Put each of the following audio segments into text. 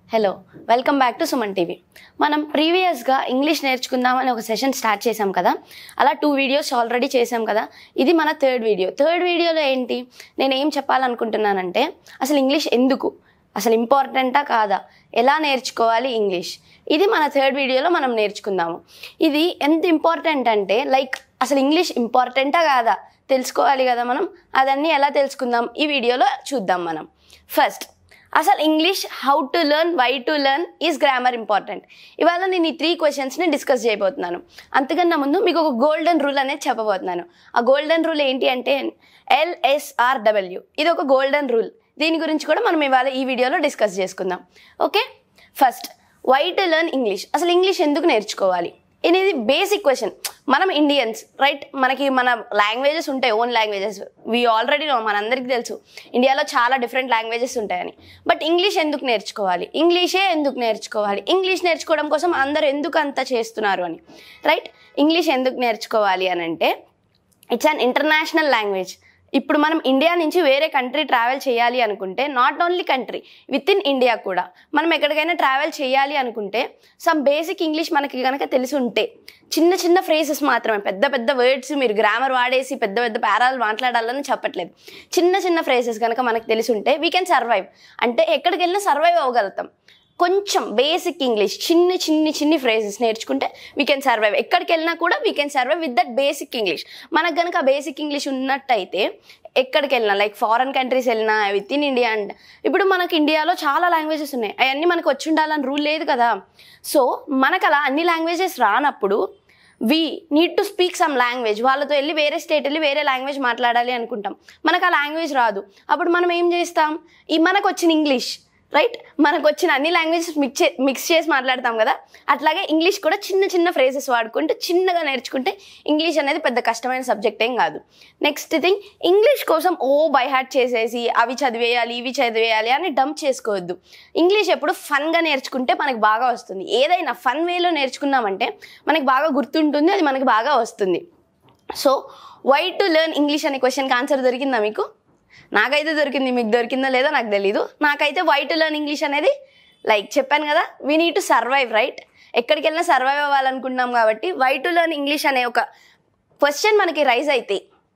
hello welcome back to Suman TV మనం ప్రీవియస్గా English నేర్చుకుందామని ఒక సెషన్ స్టార్ట్ చేసాం కదా అలా టూ వీడియోస్ ఆల్రెడీ చేసాం కదా ఇది మన థర్డ్ వీడియో థర్డ్ వీడియోలో ఏంటి నేను ఏం చెప్పాలనుకుంటున్నానంటే అసలు ఇంగ్లీష్ ఎందుకు అసలు ఇంపార్టెంటా కాదా ఎలా నేర్చుకోవాలి ఇంగ్లీష్ ఇది మన థర్డ్ వీడియోలో మనం నేర్చుకుందాము ఇది ఎంత ఇంపార్టెంట్ అంటే లైక్ అసలు ఇంగ్లీష్ ఇంపార్టెంటా కాదా తెలుసుకోవాలి కదా మనం అదన్నీ ఎలా తెలుసుకుందాం ఈ వీడియోలో చూద్దాం మనం ఫస్ట్ అసలు English how to learn why to learn is grammar important ఇవాళ నేను ఈ త్రీ క్వశ్చన్స్ని డిస్కస్ చేయబోతున్నాను అంతకన్నా ముందు మీకు ఒక గోల్డెన్ రూల్ అనేది చెప్పబోతున్నాను ఆ గోల్డెన్ రూల్ ఏంటి అంటే ఎల్ఎస్ఆర్డబ్ల్యూ ఇది ఒక గోల్డెన్ రూల్ దీని గురించి కూడా మనం ఇవాళ ఈ వీడియోలో డిస్కస్ చేసుకుందాం okay first why to learn English అసలు ఇంగ్లీష్ ఎందుకు నేర్చుకోవాలి ఇది బేసిక్ క్వశ్చన్ మనం ఇండియన్స్ రైట్ మనకి మన లాంగ్వేజెస్ ఉంటాయి own languages we already know మనందరికీ తెలుసు ఇండియాలో చాలా డిఫరెంట్ లాంగ్వేజెస్ ఉంటాయని బట్ ఇంగ్లీష్ ఎందుకు నేర్చుకోవాలి ఇంగ్లీషే ఎందుకు నేర్చుకోవాలి ఇంగ్లీష్ నేర్చుకోవడం కోసం అందరు ఎందుకు అంత చేస్తున్నారు అని రైట్ ఇంగ్లీష్ ఎందుకు నేర్చుకోవాలి అని అంటే ఇట్స్ అన్ ఇంటర్నేషనల్ లాంగ్వేజ్ ఇప్పుడు మనం ఇండియా నుంచి వేరే కంట్రీ ట్రావెల్ చేయాలి అనుకుంటే not only country within India కూడా మనం ఎక్కడికైనా ట్రావెల్ చేయాలి అనుకుంటే సమ్ బేసిక్ ఇంగ్లీష్ మనకి కనుక తెలిసి ఉంటే చిన్న చిన్న ఫ్రేజెస్ మాత్రమే పెద్ద పెద్ద వర్డ్స్ మీరు గ్రామర్ వాడేసి పెద్ద పెద్ద పేరాలు మాట్లాడాలని చెప్పట్లేదు చిన్న చిన్న ఫ్రేజెస్ కనుక మనకు తెలిసి ఉంటే వీ కెన్ సర్వైవ్ అంటే ఎక్కడికి వెళ్ళినా సర్వైవ్ అవ్వగలుగుతాం కొంచెం బేసిక్ ఇంగ్లీష్ చిన్ని చిన్ని చిన్ని ఫ్రేజెస్ నేర్చుకుంటే వీ కెన్ సర్వైవ్ ఎక్కడికి వెళ్ళినా కూడా we can survive with that basic English మనకు కనుక బేసిక్ ఇంగ్లీష్ ఉన్నట్టయితే ఎక్కడికి వెళ్ళినా లైక్ ఫారెన్ కంట్రీస్ వెళ్ళినా విత్ ఇన్ ఇండియా అండ్ ఇప్పుడు మనకి ఇండియాలో చాలా లాంగ్వేజెస్ ఉన్నాయి అవన్నీ మనకు వచ్చి ఉండాలని రూల్ లేదు కదా సో మనకు అలా అన్ని లాంగ్వేజెస్ రానప్పుడు we need to speak some language వాళ్ళతో వెళ్ళి వేరే స్టేట్ వెళ్ళి వేరే లాంగ్వేజ్ మాట్లాడాలి అనుకుంటాం మనకు ఆ లాంగ్వేజ్ రాదు అప్పుడు మనం ఏం చేస్తాం ఈ మనకు వచ్చిన ఇంగ్లీష్ రైట్ మనకు వచ్చిన అన్ని లాంగ్వేజెస్ మిక్స్ మిక్స్ చేసి మాట్లాడతాం కదా అట్లాగే ఇంగ్లీష్ కూడా చిన్న చిన్న ఫ్రేజెస్ వాడుకుంటూ చిన్నగా నేర్చుకుంటే ఇంగ్లీష్ అనేది పెద్ద కష్టమైన సబ్జెక్ట్ ఏం కాదు నెక్స్ట్ థింగ్ ఇంగ్లీష్ కోసం ఓ బై హార్ట్ చేసేసి అవి చదివేయాలి ఇవి చదివేయాలి అని డంప్ చేసుకోవద్దు ఇంగ్లీష్ ఎప్పుడు ఫన్గా నేర్చుకుంటే మనకు బాగా వస్తుంది ఏదైనా ఫన్ వేలో నేర్చుకున్నామంటే మనకి బాగా గుర్తుంటుంది అది మనకి బాగా వస్తుంది so why to learn English అనే క్వశ్చన్కి ఆన్సర్ దొరికిందా మీకు నాకైతే దొరికింది మీకు దొరికిందో లేదో నాకు తెలీదు నాకైతే వై టు లెర్న్ ఇంగ్లీష్ అనేది లైక్ చెప్పాను కదా we need to survive right ఎక్కడికి వెళ్ళినా సర్వైవ్ అవ్వాలనుకుంటున్నాం కాబట్టి వై టు లెర్న్ ఇంగ్లీష్ అనే ఒక క్వశ్చన్ మనకి రైజ్ అయితే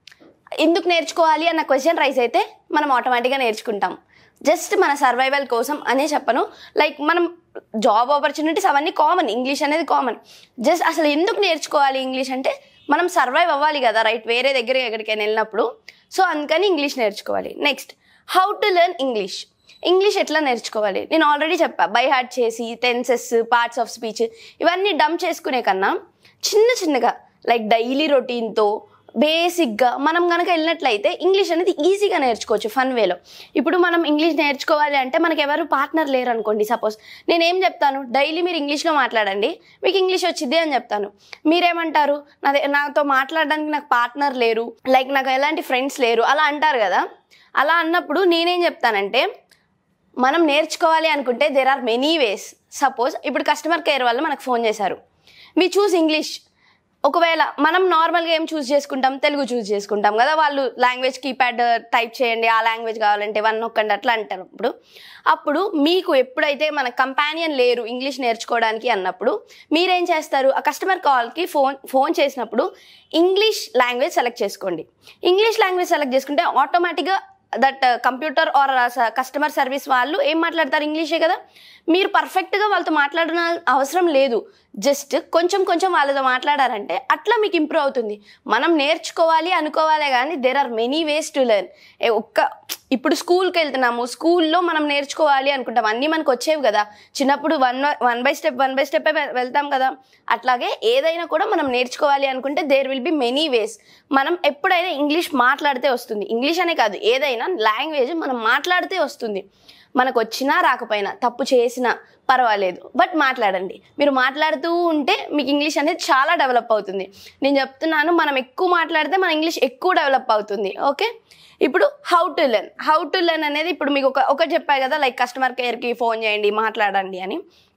ఎందుకు నేర్చుకోవాలి అన్న క్వశ్చన్ రైజ్ అయితే మనం ఆటోమేటిక్గా నేర్చుకుంటాం జస్ట్ మన సర్వైవల్ కోసం అనే చెప్పను లైక్ మనం జాబ్ ఆపర్చునిటీస్ అవన్నీ కామన్ ఇంగ్లీష్ అనేది కామన్ జస్ట్ అసలు ఎందుకు నేర్చుకోవాలి ఇంగ్లీష్ అంటే మనం సర్వైవ్ అవ్వాలి కదా రైట్ వేరే దగ్గర ఎక్కడికైనా వెళ్ళినప్పుడు సో అందుకని ఇంగ్లీష్ నేర్చుకోవాలి next how to learn English English ఎట్లా నేర్చుకోవాలి నేను ఆల్రెడీ చెప్పా బై హార్ట్ చేసి టెన్సెస్ పార్ట్స్ ఆఫ్ స్పీచ్ ఇవన్నీ డంప్ చేసుకునే కన్నా చిన్న చిన్నగా లైక్ డైలీ రొటీన్తో బేసిక్గా మనం కనుక వెళ్ళినట్లయితే ఇంగ్లీష్ అనేది ఈజీగా నేర్చుకోవచ్చు ఫన్ వేలో ఇప్పుడు మనం ఇంగ్లీష్ నేర్చుకోవాలి అంటే మనకి ఎవరు పార్ట్నర్ లేరు అనుకోండి సపోజ్ నేను ఏం చెప్తాను డైలీ మీరు ఇంగ్లీష్లో మాట్లాడండి మీకు ఇంగ్లీష్ వచ్చింది అని చెప్తాను మీరేమంటారు నాదే నాతో మాట్లాడడానికి నాకు పార్ట్నర్ లేరు లైక్ నాకు ఎలాంటి ఫ్రెండ్స్ లేరు అలా అంటారు కదా అలా అన్నప్పుడు నేనేం చెప్తానంటే మనం నేర్చుకోవాలి అనుకుంటే there are many ways suppose ఇప్పుడు కస్టమర్ కేర్ వాళ్ళు మనకు ఫోన్ చేశారు మీ చూస్ ఇంగ్లీష్ ఒకవేళ మనం నార్మల్గా ఏం చూస్ చేసుకుంటాం తెలుగు చూస్ చేసుకుంటాం కదా వాళ్ళు లాంగ్వేజ్ కీప్యాడ్ టైప్ చేయండి ఆ లాంగ్వేజ్ కావాలంటే వన్ నొక్కండి అట్లా అంటారు ఇప్పుడు అప్పుడు మీకు ఎప్పుడైతే మన కంపానియన్ లేరు ఇంగ్లీష్ నేర్చుకోవడానికి అన్నప్పుడు మీరేం చేస్తారు ఆ కస్టమర్ కాల్కి ఫోన్ ఫోన్ చేసినప్పుడు ఇంగ్లీష్ లాంగ్వేజ్ సెలెక్ట్ చేసుకోండి ఇంగ్లీష్ లాంగ్వేజ్ సెలెక్ట్ చేసుకుంటే ఆటోమేటిక్గా that computer or customer service వాళ్ళు ఏం మాట్లాడతారు ఇంగ్లీషే కదా మీరు పర్ఫెక్ట్గా వాళ్ళతో మాట్లాడిన అవసరం లేదు జస్ట్ కొంచెం కొంచెం వాళ్ళతో మాట్లాడారంటే అట్లా మీకు ఇంప్రూవ్ అవుతుంది మనం నేర్చుకోవాలి అనుకోవాలే కానీ there are many ways to learn ఒక్క ఇప్పుడు స్కూల్కి వెళ్తున్నాము స్కూల్లో మనం నేర్చుకోవాలి అనుకుంటాం అన్నీ మనకు వచ్చేవి కదా చిన్నప్పుడు one one by step one by step వెళ్తాం కదా అట్లాగే ఏదైనా కూడా మనం నేర్చుకోవాలి అనుకుంటే there will be many ways మనం ఎప్పుడైనా ఇంగ్లీష్ మాట్లాడితే వస్తుంది ఇంగ్లీష్ అనే కాదు ఏదైనా లాంగ్వేజ్ మనం మాట్లాడితే వస్తుంది మనకు వచ్చినా రాకపోయినా తప్పు చేసినా పర్వాలేదు బట్ మాట్లాడండి మీరు మాట్లాడుతూ ఉంటే మీకు ఇంగ్లీష్ అనేది చాలా డెవలప్ అవుతుంది నేను చెప్తున్నాను మనం ఎక్కువ మాట్లాడితే మన ఇంగ్లీష్ ఎక్కువ డెవలప్ అవుతుంది ఓకే ఇప్పుడు how to learn how to learn అనేది ఇప్పుడు మీకు ఒక ఒకటి చెప్పారు కదా లైక్ కస్టమర్ కేర్కి ఫోన్ చేయండి మాట్లాడండి అని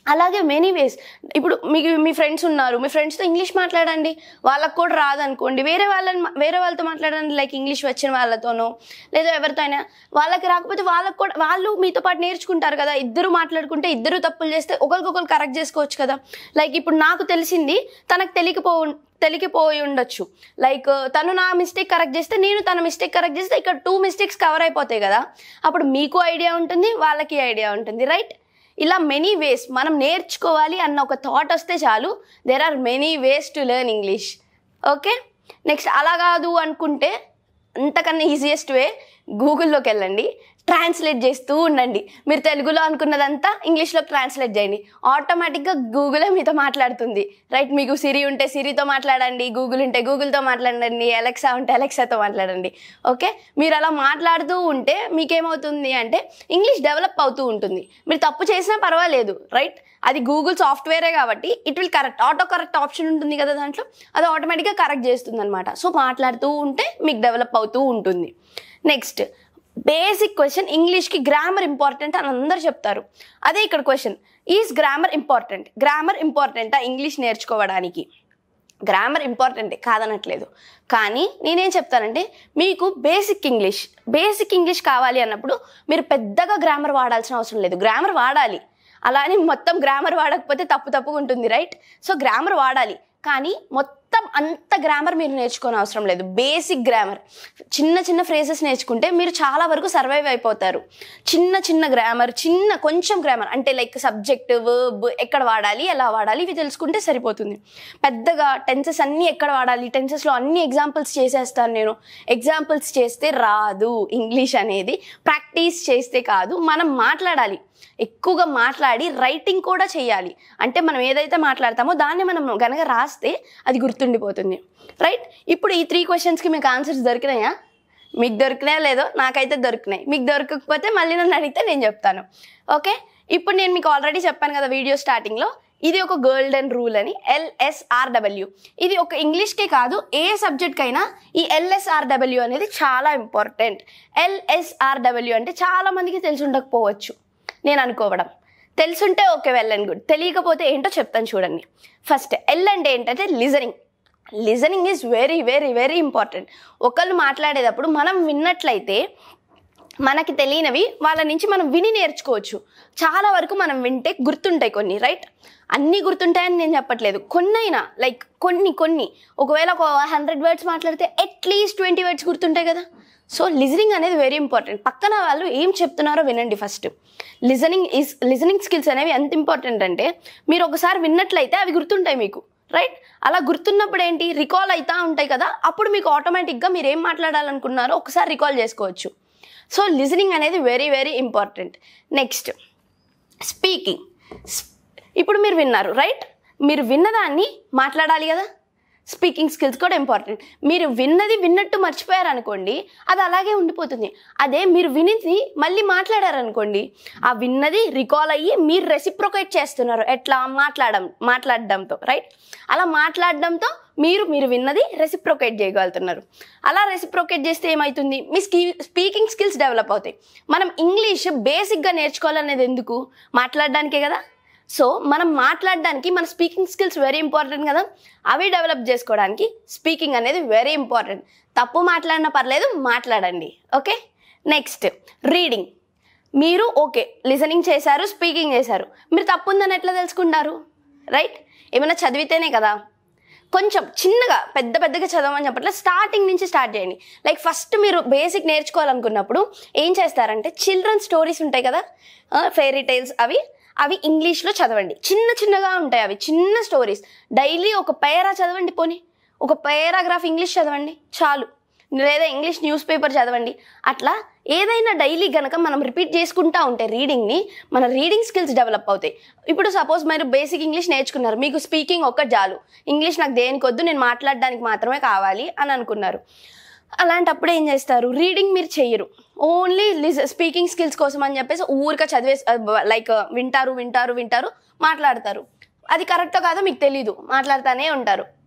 అలాగే మెనీ వేస్ ఇప్పుడు మీకు మీ ఫ్రెండ్స్ ఉన్నారు మీ ఫ్రెండ్స్తో ఇంగ్లీష్ మాట్లాడండి వాళ్ళకు కూడా రాదనుకోండి వేరే వాళ్ళని మా- వేరే వాళ్ళతో మాట్లాడండి లైక్ ఇంగ్లీష్ వచ్చిన వాళ్ళతోనో లేదా ఎవరితో అయినా వాళ్ళకి రాకపోతే వాళ్ళకి కూడా వాళ్ళు మీతో పాటు నేర్చుకుంటారు కదా ఇద్దరు మాట్లాడుకుంటే ఇద్దరు తప్పులు చేస్తే ఒకరికొకరు కరెక్ట్ చేసుకోవచ్చు కదా లైక్ ఇప్పుడు నాకు తెలిసింది తనకు తెలియకపో తెలియకపోయి ఉండొచ్చు లైక్ తను నా మిస్టేక్ కరెక్ట్ చేస్తే నేను తన మిస్టేక్ కరెక్ట్ చేస్తే ఇక్కడ టూ మిస్టేక్స్ కవర్ అయిపోతాయి కదా అప్పుడు మీకు ఐడియా ఉంటుంది వాళ్ళకి ఐడియా ఉంటుంది రైట్ ఇలా మెనీ వేస్ మనం నేర్చుకోవాలి అన్న ఒక థాట్ వస్తే చాలు there are many ways to learn English okay next అలా కాదు అనుకుంటే అంతకన్నా ఈజియెస్ట్ వే గూగుల్లోకి వెళ్ళండి ట్రాన్స్లేట్ చేస్తూ ఉండండి మీరు తెలుగులో అనుకున్నదంతా ఇంగ్లీష్లో ట్రాన్స్లేట్ చేయండి ఆటోమేటిక్గా గూగులే మీతో మాట్లాడుతుంది రైట్ మీకు సిరి ఉంటే సిరితో మాట్లాడండి గూగుల్ ఉంటే గూగుల్తో మాట్లాడండి అలెక్సా ఉంటే అలెక్సాతో మాట్లాడండి ఓకే మీరు అలా మాట్లాడుతూ ఉంటే మీకేమవుతుంది అంటే ఇంగ్లీష్ డెవలప్ అవుతూ ఉంటుంది మీరు తప్పు చేసినా పర్వాలేదు రైట్ అది గూగుల్ సాఫ్ట్వేరే కాబట్టి it will correct auto correct option ఉంటుంది కదా దాంట్లో అది ఆటోమేటిక్గా కరెక్ట్ చేస్తుంది అనమాట సో మాట్లాడుతూ ఉంటే మీకు డెవలప్ అవుతూ ఉంటుంది నెక్స్ట్ బేసిక్ క్వశ్చన్ ఇంగ్లీష్కి గ్రామర్ ఇంపార్టెంట్ అని అందరు చెప్తారు అదే ఇక్కడ question is grammar important grammar ఇంపార్టెంటా ఇంగ్లీష్ నేర్చుకోవడానికి గ్రామర్ ఇంపార్టెంటే కాదనట్లేదు కానీ నేనేం చెప్తానంటే మీకు బేసిక్ ఇంగ్లీష్ బేసిక్ ఇంగ్లీష్ కావాలి అన్నప్పుడు మీరు పెద్దగా గ్రామర్ వాడాల్సిన అవసరం లేదు గ్రామర్ వాడాలి అలానే మొత్తం గ్రామర్ వాడకపోతే తప్పు తప్పుగా ఉంటుంది రైట్ సో గ్రామర్ వాడాలి కానీ మొత్తం అంత గ్రామర్ మీరు నేర్చుకోని అవసరం లేదు బేసిక్ గ్రామర్ చిన్న చిన్న ఫ్రేజెస్ నేర్చుకుంటే మీరు చాలా వరకు సర్వైవ్ అయిపోతారు చిన్న చిన్న గ్రామర్ చిన్న కొంచెం గ్రామర్ అంటే లైక్ సబ్జెక్ట్ వర్బ్ ఎక్కడ వాడాలి ఎలా వాడాలి ఇవి తెలుసుకుంటే సరిపోతుంది పెద్దగా టెన్సెస్ అన్నీ ఎక్కడ వాడాలి టెన్సెస్లో అన్ని ఎగ్జాంపుల్స్ చేసేస్తాను నేను ఎగ్జాంపుల్స్ చేస్తే రాదు ఇంగ్లీష్ అనేది ప్రాక్టీస్ చేస్తే కాదు మనం మాట్లాడాలి ఎక్కువగా మాట్లాడి రైటింగ్ కూడా చేయాలి అంటే మనం ఏదైతే మాట్లాడతామో దాన్ని మనం గనక రాస్తే అది గుర్తుండిపోతుంది రైట్ ఇప్పుడు ఈ త్రీ క్వశ్చన్స్కి మీకు ఆన్సర్స్ దొరికినాయా మీకు దొరికినాయా లేదో నాకైతే దొరికినాయి మీకు దొరకకపోతే మళ్ళీ నన్ను అడిగితే నేను చెప్తాను ఓకే ఇప్పుడు నేను మీకు ఆల్రెడీ చెప్పాను కదా వీడియో స్టార్టింగ్లో ఇది ఒక గోల్డెన్ రూల్ అని ఎల్ఎస్ఆర్డబ్ల్యూ ఇది ఒక ఇంగ్లీష్కే కాదు ఏ సబ్జెక్ట్కైనా ఈ ఎల్ఎస్ఆర్డబ్ల్యూ అనేది చాలా ఇంపార్టెంట్ ఎల్ఎస్ఆర్డబ్ల్యూ అంటే చాలా మందికి తెలిసి ఉండకపోవచ్చు నేను అనుకోవడం తెలుసుంటే ఓకే వెల్ అండ్ గుడ్ తెలియకపోతే ఏంటో చెప్తాను చూడండి ఫస్ట్ ఎల్ అంటే ఏంటంటే listening listening is very very very important ఒకళ్ళు మాట్లాడేటప్పుడు మనం విన్నట్లయితే మనకి తెలియనివి వాళ్ళ నుంచి మనం విని నేర్చుకోవచ్చు చాలా వరకు మనం వింటే గుర్తుంటాయి కొన్ని రైట్ అన్నీ గుర్తుంటాయని నేను చెప్పట్లేదు కొన్నైనా లైక్ కొన్ని కొన్ని ఒకవేళ ఒక హండ్రెడ్ వర్డ్స్ మాట్లాడితే అట్లీస్ట్ ట్వంటీ వర్డ్స్ గుర్తుంటాయి కదా సో లిజనింగ్ అనేది వెరీ ఇంపార్టెంట్ పక్కన వాళ్ళు ఏం చెప్తున్నారో వినండి first listening is listening skills అనేవి ఎంత ఇంపార్టెంట్ అంటే మీరు ఒకసారి విన్నట్లయితే అవి గుర్తుంటాయి మీకు రైట్ అలా గుర్తున్నప్పుడు ఏంటి రికాల్ అవుతూ ఉంటాయి కదా అప్పుడు మీకు ఆటోమేటిక్గా మీరు ఏం మాట్లాడాలనుకున్నారో ఒకసారి రికాల్ చేసుకోవచ్చు సో లిజనింగ్ అనేది very very important next speaking ఇప్పుడు మీరు విన్నారు రైట్ మీరు విన్నదాన్ని మాట్లాడాలి కదా స్పీకింగ్ స్కిల్స్ కూడా ఇంపార్టెంట్ మీరు విన్నది విన్నట్టు మర్చిపోయారనుకోండి అది అలాగే ఉండిపోతుంది అదే మీరు వినిది మళ్ళీ మాట్లాడారనుకోండి ఆ విన్నది రికాల్ అయ్యి మీరు రెసిప్రొకేట్ చేస్తున్నారు ఎట్లా మాట్లాడడం మాట్లాడడంతో రైట్ అలా మాట్లాడడంతో మీరు మీరు విన్నది రెసిప్రొకేట్ చేయగలుగుతున్నారు అలా రెసిప్రొకేట్ చేస్తే ఏమవుతుంది మీ స్కీ స్పీకింగ్ స్కిల్స్ డెవలప్ అవుతాయి మనం ఇంగ్లీష్ బేసిక్గా నేర్చుకోవాలనేది ఎందుకు మాట్లాడడానికే కదా సో మనం మాట్లాడడానికి మన స్పీకింగ్ స్కిల్స్ వెరీ ఇంపార్టెంట్ కదా అవి డెవలప్ చేసుకోవడానికి స్పీకింగ్ అనేది వెరీ ఇంపార్టెంట్ తప్పు మాట్లాడినా పర్లేదు మాట్లాడండి ఓకే నెక్స్ట్ రీడింగ్ మీరు ఓకే లిసనింగ్ చేశారు స్పీకింగ్ చేశారు మీరు తప్పు ఉందని ఎట్లా తెలుసుకుంటారు రైట్ ఏమైనా చదివితేనే కదా కొంచెం చిన్నగా పెద్ద పెద్దగా చదవమని చెప్పట్లే స్టార్టింగ్ నుంచి స్టార్ట్ చేయండి లైక్ ఫస్ట్ మీరు బేసిక్ నేర్చుకోవాలనుకున్నప్పుడు ఏం చేస్తారంటే చిల్డ్రన్ స్టోరీస్ ఉంటాయి కదా ఫెయిరీ టైల్స్ అవి అవి ఇంగ్లీష్లో చదవండి చిన్న చిన్నగా ఉంటాయి అవి చిన్న స్టోరీస్ డైలీ ఒక పేరా చదవండి పోనీ ఒక పేరాగ్రాఫ్ ఇంగ్లీష్ చదవండి చాలు లేదా ఇంగ్లీష్ న్యూస్ పేపర్ చదవండి అట్లా ఏదైనా డైలీ గనక మనం రిపీట్ చేసుకుంటా ఉంటే రీడింగ్ని మన రీడింగ్ స్కిల్స్ డెవలప్ అవుతాయి ఇప్పుడు సపోజ్ మీరు బేసిక్ ఇంగ్లీష్ నేర్చుకున్నారు మీకు స్పీకింగ్ ఒక్క చాలు ఇంగ్లీష్ నాకు దేనికొద్దు నేను మాట్లాడడానికి మాత్రమే కావాలి అని అనుకున్నారు అలాంటప్పుడు ఏం చేస్తారు రీడింగ్ మీరు చెయ్యరు ఓన్లీ లిజ్ స్పీకింగ్ స్కిల్స్ కోసం అని చెప్పేసి ఊరిక చదివే లైక్ వింటారు వింటారు వింటారు మాట్లాడతారు అది కరెక్టో కాదో మీకు తెలీదు మాట్లాడుతూనే ఉంటారు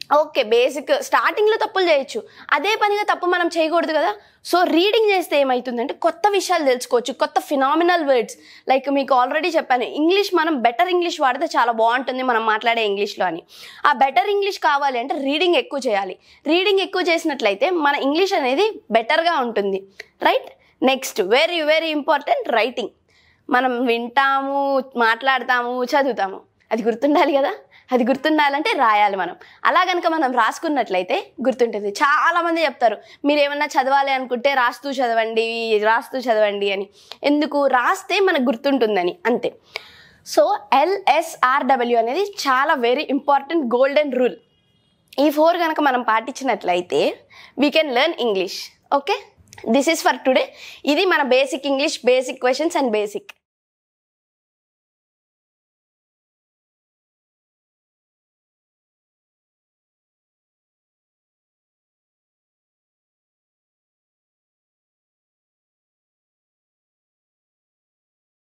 ఓకే బేసిక్ స్టార్టింగ్లో తప్పులు చేయొచ్చు అదే పనిగా తప్పు మనం చేయకూడదు కదా సో రీడింగ్ చేస్తే ఏమవుతుందంటే కొత్త విషయాలు తెలుసుకోవచ్చు కొత్త ఫినామినల్ వర్డ్స్ లైక్ మీకు ఆల్రెడీ చెప్పాను ఇంగ్లీష్ మనం బెటర్ ఇంగ్లీష్ వాడితే చాలా బాగుంటుంది మనం మాట్లాడే ఇంగ్లీష్లో అని ఆ బెటర్ ఇంగ్లీష్ కావాలి అంటే రీడింగ్ ఎక్కువ చేయాలి రీడింగ్ ఎక్కువ చేసినట్లయితే మన ఇంగ్లీష్ అనేది బెటర్గా ఉంటుంది right next very very important writing మనం వింటాము మాట్లాడతాము చదువుతాము అది గుర్తుండాలి కదా అది గుర్తుండాలంటే రాయాలి మనం అలా కనుక మనం రాసుకున్నట్లయితే గుర్తుంటుంది చాలామంది చెప్తారు మీరు ఏమన్నా చదవాలి అనుకుంటే రాస్తూ చదవండి రాస్తూ చదవండి అని ఎందుకు రాస్తే మనకు గుర్తుంటుందని అంతే సో ఎల్ఎస్ఆర్డబ్ల్యూ అనేది చాలా వెరీ ఇంపార్టెంట్ గోల్డెన్ రూల్ ఈ ఫోర్ కనుక మనం పాటించినట్లయితే we can learn English okay this is for today ఇది మన basic English basic questions and basic